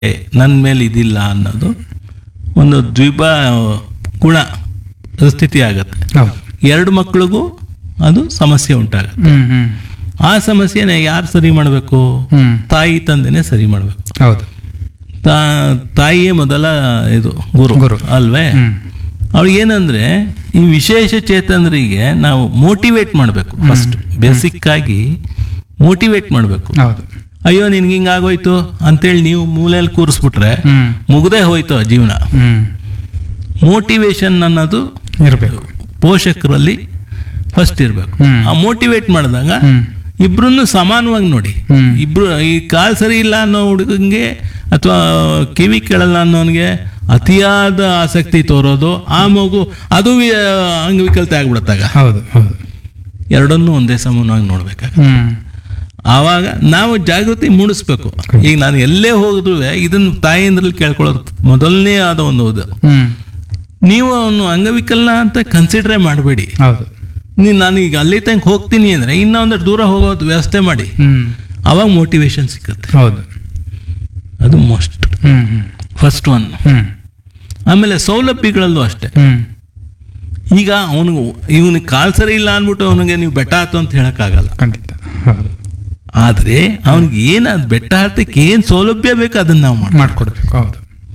ನನ್ನ ಮೇಲೆ ಇದಿಲ್ಲ ಅನ್ನೋದು ಒಂದು ದ್ವಿಬ ಗುಣ ಸ್ಥಿತಿ ಆಗುತ್ತೆ ಹೌದು ಎರಡು ಮಕ್ಕಳಿಗೂ ಅದು ಸಮಸ್ಯೆ ಉಂಟಾಗುತ್ತೆ ಹ್ಮ್ ಹ್ಮ್ ಆ ಸಮಸ್ಯೆನ ಯಾರು ಸರಿ ಮಾಡಬೇಕು ಹ್ಮ್ ತಾಯಿ ತಂದೆನೇ ಸರಿ ಮಾಡಬೇಕು ಹೌದು ತಾ ತಾಯಿಯೇ ಮೊದಲ ಇದು ಗುರು ಗುರು. ಅಲ್ವೇ ಹ್ಮ್ ಅವ್ರಿಗೆ ಏನಂದ್ರೆ ಈ ವಿಶೇಷ ಚೇತನರಿಗೆ ನಾವು ಮೋಟಿವೇಟ್ ಮಾಡಬೇಕು ಫಸ್ಟ್ ಬೇಸಿಕ್ ಆಗಿ ಮೋಟಿವೇಟ್ ಮಾಡಬೇಕು ಹೌದು ಅಯ್ಯೋ ನಿನ್ಗೆ ಹಿಂಗಾಗೋಯ್ತು ಅಂತೇಳಿ ನೀವು ಮೂಲೆಯಲ್ಲಿ ಕೂರಿಸ್ಬಿಟ್ರೆ ಹ್ಮ್ ಮುಗ್ದೇ ಹೋಯ್ತು ಆ ಜೀವನ ಹ್ಮ್ ಮೋಟಿವೇಶನ್ ಅನ್ನೋದು ಇರಬೇಕು ಪೋಷಕರಲ್ಲಿ ಫಸ್ಟ್ ಇರಬೇಕು ಹ್ಮ್. ಆ ಮೋಟಿವೇಟ್ ಮಾಡಿದಾಗ ಹ್ಮ್ ಇಬ್ರನ್ನು ಸಮಾನವಾಗಿ ನೋಡಿ ಹ್ಮ್. ಇಬ್ರು ಈ ಕಾಲ್ ಸರಿ ಇಲ್ಲ ಅನ್ನೋ ಹುಡುಗಂಗೆ ಅಥವಾ ಕಿವಿ ಕೇಳಲ್ಲ ಅನ್ನೋನ್ಗೆ ಅತಿಯಾದ ಆಸಕ್ತಿ ತೋರೋದು ಆ ಮಗು ಅದು ವಿ- ಅಂಗವಿಕಲತೆ ಆಗ್ಬಿಡತ್ತಾಗ ಹೌದು ಹೌದು ಎರಡನ್ನೂ ಒಂದೇ ಸಮಾನವಾಗಿ ನೋಡ್ಬೇಕಾಗ ಹ್ಮ್ ಆವಾಗ ನಾವು ಜಾಗೃತಿ ಮೂಡಿಸ್ಬೇಕು ಈಗ ನಾನು ಎಲ್ಲೇ ಹೋಗಿದ್ರು ಇದನ್ನ ತಾಯಿಯಿಂದ್ರಲ್ಲಿ ಕೇಳ್ಕೊಳ್ಳೋದು ಮೊದಲನೇ ಆದ ಒಂದು ಇದು ಹ್ಮ್ ನೀವು ಅವನು ಅಂಗವಿಕಲ ಅಂತ ಕನ್ಸಿಡರೇ ಮಾಡಬೇಡಿ ಹೌದು ನೀನು ನಾನು ಈಗ ಅಲ್ಲಿ ತನಕ ಹೋಗ್ತೀನಿ ಅಂದ್ರೆ ಇನ್ನೂ ಒಂದಷ್ಟು ದೂರ ಹೋಗೋದು ವ್ಯವಸ್ಥೆ ಮಾಡಿ ಹ್ಮ್ ಅವಾಗ ಮೋಟಿವೇಶನ್ ಸಿಗುತ್ತೆ ಹೌದು ಅದು most hmm hmm first one hmm ಆಮೇಲೆ ಸೌಲಭ್ಯಗಳಲ್ಲೂ ಅಷ್ಟೇ ಹ್ಮ್ ಈಗ ಅವನಿಗೆ ಇವನಿಗೆ ಕಾಲ್ ಸರಿ ಇಲ್ಲ ಅಂದ್ಬಿಟ್ಟು ಅವನಿಗೆ ನೀವು ಬೆಟ್ಟ ಹತ್ತು ಅಂತ ಹೇಳಕ್ಕಾಗಲ್ಲ ಖಂಡಿತ ಹೌದು ಆದ್ರೆ ಅವನಿಗೆ ಏನು ಅದು ಬೆಟ್ಟ ಹತ್ತಕ್ಕೆ ಏನು ಸೌಲಭ್ಯ ಬೇಕು ಅದನ್ನ ನಾವು ಮಾಡಿ ಮಾಡ್ಕೊಡ್ಬೇಕು ಹೌದು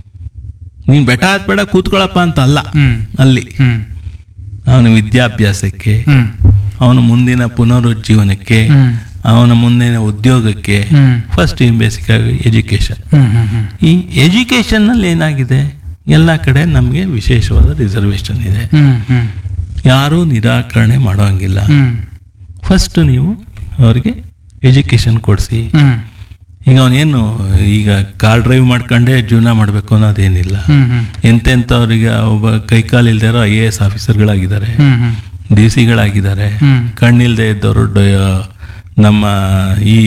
ನೀನು ಬೆಟ್ಟ ಹತ್ಬೇಡ ಕೂತ್ಕೊಳ್ಳಪ್ಪ ಅಂತ ಅಲ್ಲ ಹ್ಮ್ ಅಲ್ಲಿ ಹ್ಮ್ ಅವನ ವಿದ್ಯಾಭ್ಯಾಸಕ್ಕೆ ಹ್ಮ್ ಅವನ ಮುಂದಿನ ಪುನರುಜ್ಜೀವನಕ್ಕೆ ಹ್ಮ್ ಅವನ ಮುಂದಿನ ಉದ್ಯೋಗಕ್ಕೆ ಹ್ಮ್ ಫಸ್ಟ್ ಬೇಸಿಕ್ ಆಗಿ ಎಜುಕೇಶನ್ ಹ್ಮ್ ಹ್ಮ್ ಹ್ಮ್ ಈ ಎಜುಕೇಶನ್ನಲ್ಲಿ ಏನಾಗಿದೆ ಎಲ್ಲ ಕಡೆ ನಮಗೆ ವಿಶೇಷವಾದ ರಿಸರ್ವೇಶನ್ ಇದೆ ಹ್ಮ್ ಹ್ಮ್ ಯಾರೂ ನಿರಾಕರಣೆ ಮಾಡೋಂಗಿಲ್ಲ ಹ್ಮ್ ಫಸ್ಟ್ ನೀವು ಅವರಿಗೆ ಎಜುಕೇಶನ್ ಕೊಡಿಸಿ ಹ್ಮ್ ಈಗ ಅವನೇನು ಈಗ ಕಾರ್ ಡ್ರೈವ್ ಮಾಡ್ಕೊಂಡೇ ಜೀವನ ಮಾಡಬೇಕು ಅನ್ನೋದೇನಿಲ್ಲ ಹ್ಮ್ ಹ್ಮ್ ಎಂತೆಂಥವ್ರಿಗೆ ಒಬ್ಬ ಕೈಕಾಲು ಇಲ್ದಿರೋ ಐ ಎ ಎಸ್ ಆಫೀಸರ್ಗಳಾಗಿದ್ದಾರೆ ಹ್ಮ್ ಹ್ಮ್ ಡಿ ಸಿಗಳಾಗಿದ್ದಾರೆ ಹ್ಮ್. ಕಣ್ಣಿಲ್ದೇ ಇದ್ದವರು ಡ- ನಮ್ಮ ಈ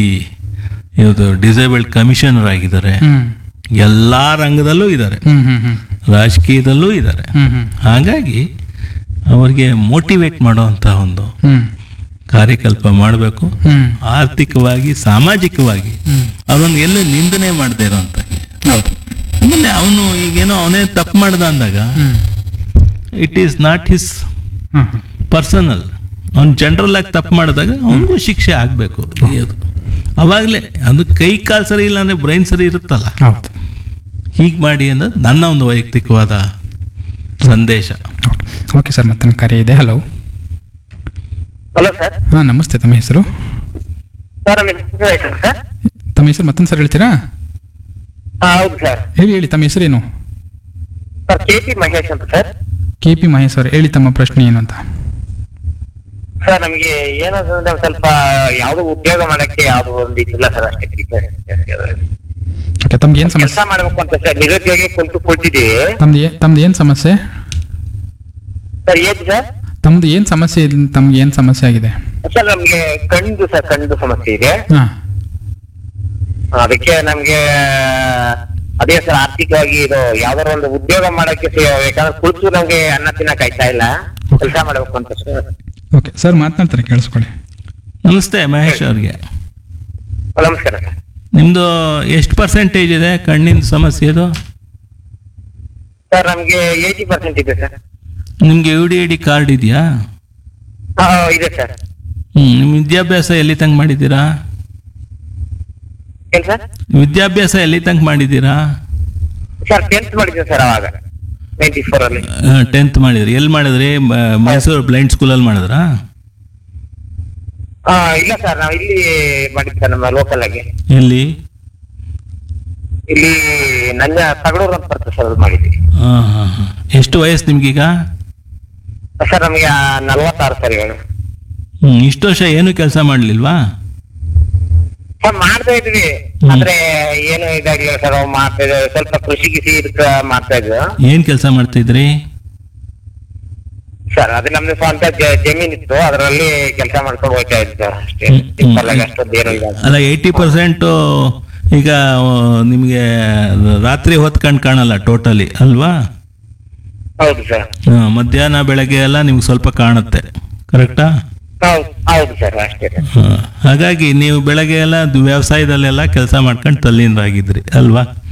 ಇದು ಡಿಸೇಬಲ್ಡ್ ಕಮಿಷನರ್ ಆಗಿದ್ದಾರೆ ಹ್ಮ್ ಎಲ್ಲ ರಂಗದಲ್ಲೂ ಇದ್ದಾರೆ ಹ್ಮ್ ಹ್ಮ್ ಹ್ಮ್ ರಾಜಕೀಯದಲ್ಲೂ ಇದ್ದಾರೆ ಹ್ಮ್ ಹ್ಮ್ ಹಾಗಾಗಿ ಅವರಿಗೆ ಮೋಟಿವೇಟ್ ಮಾಡುವಂಥ ಒಂದು ಹ್ಮ್ ಕಾರ್ಯಕಲ್ಪ ಮಾಡಬೇಕು ಹ್ಮ್ ಆರ್ಥಿಕವಾಗಿ ಸಾಮಾಜಿಕವಾಗಿ ಹ್ಮ್ ಅವರನ್ನು ಎಲ್ಲೂ ನಿಂದನೆ ಮಾಡದೇ ಇರೋಂಥ ಹೌದು ಆಮೇಲೆ ಅವನು ಈಗೇನೋ ಅವನೇ ತಪ್ಪು ಮಾಡ್ದ ಅಂದಾಗ ಹ್ಮ್ it is not his hmm hmm personal ಅವ್ನು ಜನರಲ್ ಆಗಿ ತಪ್ಪು ಮಾಡಿದಾಗ ಅವನಿಗೂ ಶಿಕ್ಷೆ ಆಗಬೇಕು ಅದು ಅವಾಗಲೇ ಅದು ಕೈ ಕಾಲು ಸರಿ ಇಲ್ಲ ಅಂದರೆ ಬ್ರೈನ್ ಸರಿ ಇರುತ್ತಲ್ಲ ಹೌದು ಹೀಗೆ ಮಾಡಿ ಅನ್ನೋದು ನನ್ನ ಒಂದು ವೈಯಕ್ತಿಕವಾದ ಸಂದೇಶ ಓಕೆ ಸರ್ ಮತ್ತೆ ಕರೆ ಇದೆ ಹಲೋ ಹಲೋ ಸರ್ ಹಾಂ ನಮಸ್ತೆ ತಮ್ಮ ಹೆಸರು ಸರ್ ನಮ್ಮ ಹೆಸರು ಆಯ್ತು ಸರ್ ತಮ್ಮ ಹೆಸರು ಮತ್ತೊಂದು ಸರ್ ಹೇಳ್ತೀರಾ ಹಾ ಹೌದು ಸರ್ ಹೇಳಿ ಹೇಳಿ ತಮ್ಮ ಹೆಸರೇನು ಸರ್ ಕೆ ಪಿ ಮಹೇಶ್ ಅಂತ ಸರ್ ಕೆ ಪಿ ಮಹೇಶ್ ಅವರು ಹೇಳಿ ತಮ್ಮ ಪ್ರಶ್ನೆ ಏನು ಅಂತ ಸರ್ ನಮಗೆ ಏನಂತಂದ್ರೆ ಒಂದ್ ಸ್ವಲ್ಪ ಯಾವ್ದು ಉದ್ಯೋಗ ಮಾಡಕ್ಕೆ ಯಾವ್ದು ಒಂದು ಇದಿಲ್ಲ ಸರ್ ಅಷ್ಟೇ ಓಕೆ ತಮ್ಗೆ ಏನು ಸಮಸ್ಯೆ ಕೆಲಸ ಮಾಡ್ಬೇಕು ಅಂತ ಸರ್ ನಿರುದ್ಯೋಗಿ ಕುಂತು ಕೂತಿದ್ದೀವಿ ತಮ್ದು ಏ- ತಮ್ದು ಏನು ಸಮಸ್ಯೆ ಸರ್ ಏನ್ ಸರ್ ತಮ್ದು ಏನು ಸಮಸ್ಯೆ ಇದೆ ತಮ್ಗೆ ಏನು ಸಮಸ್ಯೆ ಆಗಿದೆ ಸರ್ ನಮ್ಗೆ ಕಣ್ದು ಸರ್ ಕಣ್ದು ಸಮಸ್ಯೆ ಇದೆ ಹಾಂ ಅದಕ್ಕೆ ನಮ್ಗೆ ಅದೇ ಸರ್ ಆರ್ಥಿಕವಾಗಿ ಇದು ಯಾವ್ದಾರ ಒಂದು ಉದ್ಯೋಗ ಮಾಡಕ್ಕೆ ಸ- ಯಾಕಂದ್ರೆ ಕೂತು ನಮ್ಗೆ ಅನ್ನ ತಿನ್ನಕ್ ಆಯ್ತಾ ಇಲ್ಲ ಕೆಲಸ ಮಾಡ್ಬೇಕು ಅಂತ ಸರ್ ಓಕೆ ಸರ್ ಮಾತನಾಡ್ತಾರೆ ಕೇಳಿಸ್ಕೊಳ್ಳಿ ನಮಸ್ತೆ ಮಹೇಶ್ ಅವ್ರಿಗೆ ನಮಸ್ಕಾರ ಸರ್ ನಿಮ್ಮದು ಎಷ್ಟು ಪರ್ಸೆಂಟೇಜ್ ಇದೆ ಕಣ್ಣಿನ ಸಮಸ್ಯೆದು ಸರ್ ನಮ್ಗೆ ಏಯ್ಟಿ ಪರ್ಸೆಂಟ್ ಇದೆ ಸರ್ ನಿಮಗೆ U D I D card ಇದೆಯಾ ಹಾ ಇದೆ ಸರ್ ಹ್ಞೂ ನಿಮ್ಮ ವಿದ್ಯಾಭ್ಯಾಸ ಎಲ್ಲಿ ತನಕ ಮಾಡಿದ್ದೀರಾ ಏನ್ ಸರ್ ವಿದ್ಯಾಭ್ಯಾಸ ಎಲ್ಲಿ ತನಕ ಮಾಡಿದ್ದೀರಾ ಸರ್ ಟೆಂತ್ ಮಾಡಿದ್ದೆ ಸರ್ ಅವಾಗ ನೈಂಟಿ ಫೋರ್ ಅಲ್ಲಿ ಟೆಂತ್ ಮಾಡಿದ್ರಿ ಎಲ್ಲಿ ಮಾಡಿದ್ರಿ ಮ- ಮೈಸೂರು ಬ್ಲೈಂಡ್ ಸ್ಕೂಲಲ್ಲಿ ಮಾಡಿದ್ರಾ ಆ, ಇಲ್ಲ ಸರ್ ನಾವು ಇಲ್ಲಿ ಮಾಡಿದ್ದೆ ಸರ್ ನಮ್ಮ ಲೋಕಲ್ ಆಗಿ ಎಲ್ಲಿ ಇಲ್ಲಿ ನನ್ನ ತಗಡೂರು ಅಂತ ಬರ್ತದೆ ಸರ್ ಅಲ್ಲಿ ಮಾಡಿದ್ವಿ ಹಾಂ ಹಾಂ ಹಾಂ ಎಷ್ಟು ವಯಸ್ಸು ನಿಮ್ಗೀಗ ಸರ್ ನಮಗೆ ನಲ್ವತ್ತಾರು ಸರ್ ಹೇಳಿ ಹ್ಞೂ ಇಷ್ಟು ವರ್ಷ ಏನು ಕೆಲಸ ಮಾಡಲಿಲ್ವಾ ಸರ್ ಮಾಡ್ತಾ ಇದ್ವಿ ಹ್ಮ್. ಆದ್ರೆ ಏನು ಇದಾಗಿಲ್ಲ ಸರ್ ಅವು ಮಾಡ್ತಾ ಇದ್ವಿ ಸ್ವಲ್ಪ ಕೃಷಿ ಗಿಸಿ ಇದಕ್ಕ ಮಾಡ್ತಾ ಇದ್ವಿ ಏನು ಕೆಲಸ ಮಾಡ್ತಿದ್ರಿ ಸರ್ ಅದು ನಮ್ದು ಸ್ವಂತ ಜ- ಜಮೀನ್ ಇತ್ತು ಅದರಲ್ಲಿ ಕೆಲಸ ಮಾಡ್ಕೊಂಡು ಹೋಗ್ತಾ ಇದ್ವಿ ಸರ್ ಅಷ್ಟೇ ಹ್ಮ್. ಸಿಂಪಲ್ ಆಗಿ ಅಷ್ಟೊಂದು ಏನು ಇಲ್ಲ ಅಲ್ಲ ಏಯ್ಟಿ ಪರ್ಸೆಂಟು ಈಗ ನಿಮಗೆ ರಾತ್ರಿ ಹೊತ್ತು ಕಣ್ ಕಾಣಲ್ಲ ಟೋಟಲಿ ಅಲ್ವಾ ಹೌದು ಸರ್ ಹಾ, ಮಧ್ಯಾಹ್ನ ಬೆಳಗ್ಗೆ ಎಲ್ಲ ನಿಮ್ಗೆ ಸ್ವಲ್ಪ ಕಾಣುತ್ತೆ ಕರೆಕ್ಟಾ ಹೌದು ಹೌದು ಸರ್ ಅಷ್ಟೇ ಸರ್ ಹಾ. ಹಾಗಾಗಿ ನೀವು ಬೆಳಗ್ಗೆ ಎಲ್ಲ ದು- ವ್ಯವಸಾಯದಲ್ಲೆಲ್ಲ ಕೆಲಸ ಮಾಡ್ಕೊಂಡು ತಲ್ಲೀನರಾಗಿದ್ರಿ ಅಲ್ವಾ